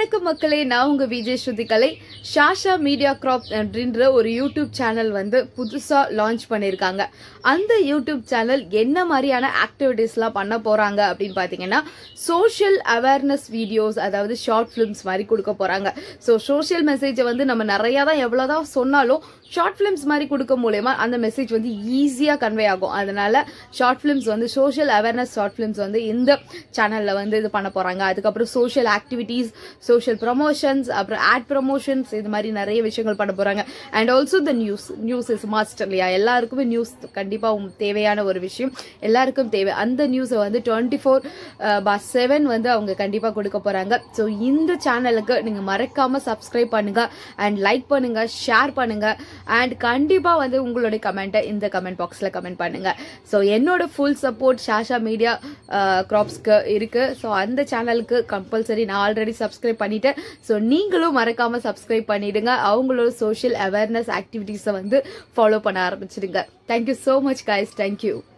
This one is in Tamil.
வணக்கம் மக்களே நான் உங்க விஜய் ஸ்ருதி கலை ஷாஷா மீடியா கிராப் அப்படின்ற ஒரு யூடியூப் சேனல் வந்து புதுசா லான்ச் பண்ணியிருக்காங்க அந்த யூடியூப் சேனல் என்ன மாதிரியான ஆக்டிவிட்டீஸ்லாம் பண்ண போறாங்க அப்படின்னு பாத்தீங்கன்னா சோஷியல் அவேர்னஸ் வீடியோஸ் அதாவது ஷார்ட் ஃபிலிம்ஸ் மாதிரி கொடுக்க போறாங்க ஸோ சோஷியல் மெசேஜை வந்து நம்ம நிறைய தான் எவ்வளவுதான் சொன்னாலும் ஷார்ட் ஃபிலிம்ஸ் மாதிரி கொடுக்க மூலயமா அந்த மெசேஜ் வந்து ஈஸியாக கன்வே ஆகும் அதனால ஷார்ட் ஃபிலிம்ஸ் வந்து சோஷியல் அவேர்னஸ் ஷார்ட் ஃபிலிம்ஸ் வந்து இந்த சேனலில் வந்து இது பண்ண போகிறாங்க அதுக்கப்புறம் சோஷியல் ஆக்டிவிட்டீஸ் சோஷியல் ப்ரமோஷன்ஸ் அப்புறம் ஆட் ப்ரமோஷன்ஸ் இது மாதிரி நிறைய விஷயங்கள் பண்ண போகிறாங்க and also the news news is master இல்லையா எல்லாருக்குமே நியூஸ் கண்டிப்பாக தேவையான ஒரு விஷயம் எல்லாருக்கும் தேவை அந்த நியூஸை வந்து டுவெண்ட்டி ஃபோர் பார் செவன் வந்து அவங்க கண்டிப்பாக கொடுக்க போகிறாங்க ஸோ இந்த சேனலுக்கு நீங்கள் மறக்காமல் சப்ஸ்கிரைப் பண்ணுங்கள் அண்ட் லைக் பண்ணுங்கள் ஷேர் பண்ணுங்கள் அண்ட் கண்டிப்பாக வந்து உங்களுடைய கமெண்ட்டை இந்த கமெண்ட் பாக்ஸில் கமெண்ட் பண்ணுங்கள் ஸோ என்னோட ஃபுல் சப்போர்ட் ஷாஷா மீடியா க்ராப்ஸ்க்கு இருக்குது ஸோ அந்த சேனலுக்கு கம்பல்சரி நான் ஆல்ரெடி சப்ஸ்கிரைப் பண்ணிட்டேன் ஸோ நீங்களும் மறக்காமல் சப்ஸ்கிரைப் பண்ணிடுங்க அவங்களோட சோஷியல் அவேர்னஸ் ஆக்டிவிட்டீஸை வந்து ஃபாலோ பண்ண ஆரம்பிச்சிடுங்க thank you so much guys thank you